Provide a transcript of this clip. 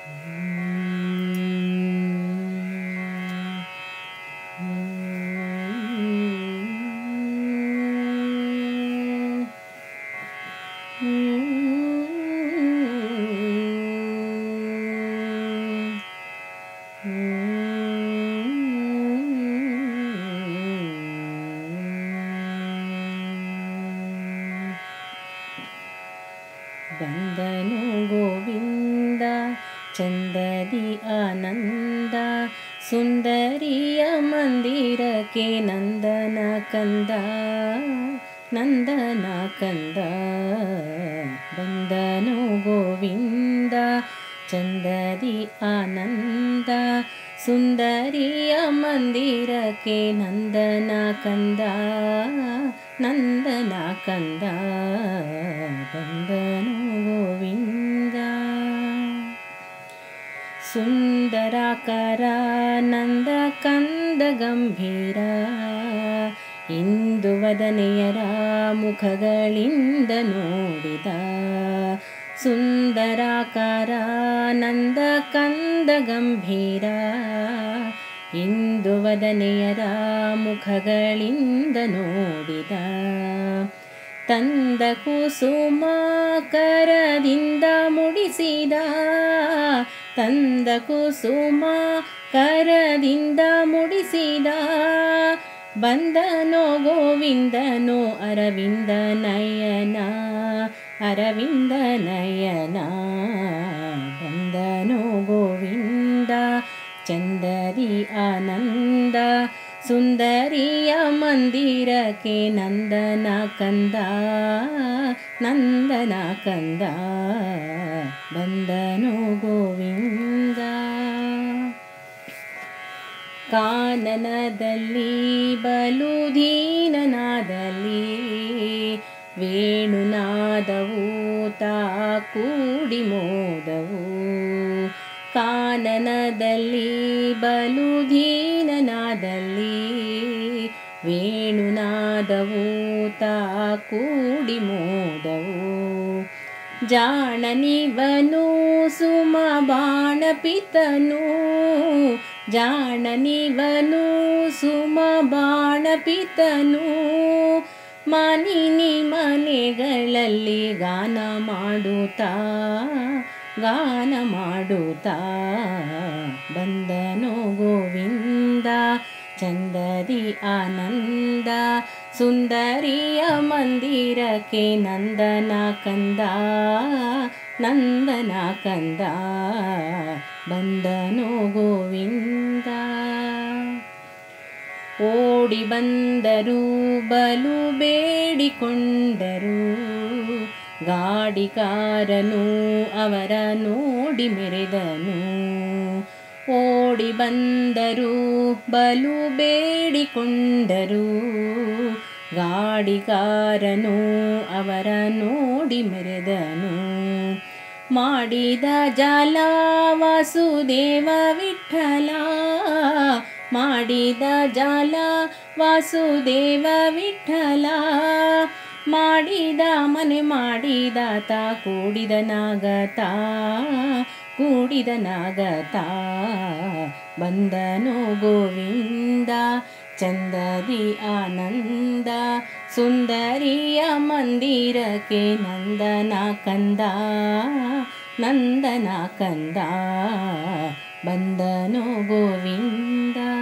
ಬಂದನು ಗೋವಿಂದ ಚಂದದಿ ಆನಂದ ಸುಂದರಿಯ ಮಂದಿರಕ್ಕೆ ನಂದನ ಕಂದ ನಂದನ ಕಂದ ಬಂದನು ಗೋವಿಂದ ಚಂದದಿ ಆನಂದ ಸುಂದರಿಯ ಮಂದಿರಕ್ಕೆ ನಂದನ ಕಂದ ನಂದನ ಕಂದ ಬಂದನು ಗೋವಿಂದ ಸುಂದರಾಕಾರ ನಂದ ಕಂದ ಗಂಭೀರ ಇಂದು ವದನೆಯರ ಮುಖಗಳಿಂದ ನೋಡಿದ ಸುಂದರಾಕಾರ ನಂದ ಕಂದ ಗಂಭೀರ ಇಂದು ವದನೆಯರ ಮುಖಗಳಿಂದ ನೋಡಿದ ತಂದ ಕುಸುಮ ಕರದಿಂದ ಮುಡಿಸಿದ ತಂದ ಕುಸುಮ ಕರದಿಂದ ಮುಡಿಸಿದ ಬಂದನೋ ಗೋವಿಂದನೋ ಅರವಿಂದ ನಯನ ಅರವಿಂದ ನಯನ ಬಂದನೋ ಗೋವಿಂದ ಚಂದರಿ ಆನಂದ ಸುಂದರಿಯ ಮಂದಿರಕ್ಕೆ ನಂದನ ಕಂದ ನಂದನ ಕಂದ ಬಂದನು ಗೋವಿಂದ ಕಾನನದಲ್ಲಿ ಬಲು ದೀನನಾದಲ್ಲಿ ವೇಣುನಾದವು ತಾ ಕೂಡಿ ಮೋದವು ಕಾನನದಲ್ಲಿ ಬಲು ದೀನನಾದಲ್ಲಿ ವೇಣುನಾದವು ತಾ ಕೂಡಿ ಮೋದವು ಜಾಣನಿವನು ಸುಮ ಬಾಣಪಿತನು ಜಾಣನಿವನು ಸುಮ ಬಾಣಪಿತನು ಮಾನಿನಿ ಮನೆಗಳಲ್ಲಿ ಗಾನ ಮಾಡುತ್ತಾ ಗಾನ ಮಾಡುತ್ತಾ ಬಂದನೋ ಗೋವಿಂದ ಚಂದದಿ ಆನಂದ ಸುಂದರಿಯ ಮಂದಿರಕ್ಕೆ ನಂದನ ಕಂದ ನಂದನ ಕಂದ ಬಂದನೋ ಗೋವಿಂದ ಓಡಿ ಬಂದರು ಬಲು ಬೇಡಿಕೊಂಡರು ಗಾಡಿಕಾರನು ಅವರ ನೋಡಿ ಮೆರೆದನು ಓಡಿ ಬಂದರು ಬಲು ಬೇಡಿಕೊಂಡರು ಗಾಡಿಗಾರನು ಅವರ ನೋಡಿ ಮೆರೆದನು ಮಾಡಿದ ಜಾಲ ವಾಸುದೇವ ವಿಠಲ ಮಾಡಿದ ಜಾಲ ವಾಸುದೇವ ವಿಠಲ ಮಾಡಿದ ಮನೆ ಮಾಡಿದ ತಾ ಕೂಡಿದ ನಾಗತ ಕೂಡಿದ ನಾಗತ ಬಂದನು ಗೋವಿಂದ ಚಂದದಿ ಆನಂದ ಸುಂದರಿಯ ಮಂದಿರಕ್ಕೆ ನಂದನ ಕಂದ ನಂದನ ಕಂದ ಬಂದನು ಗೋವಿಂದ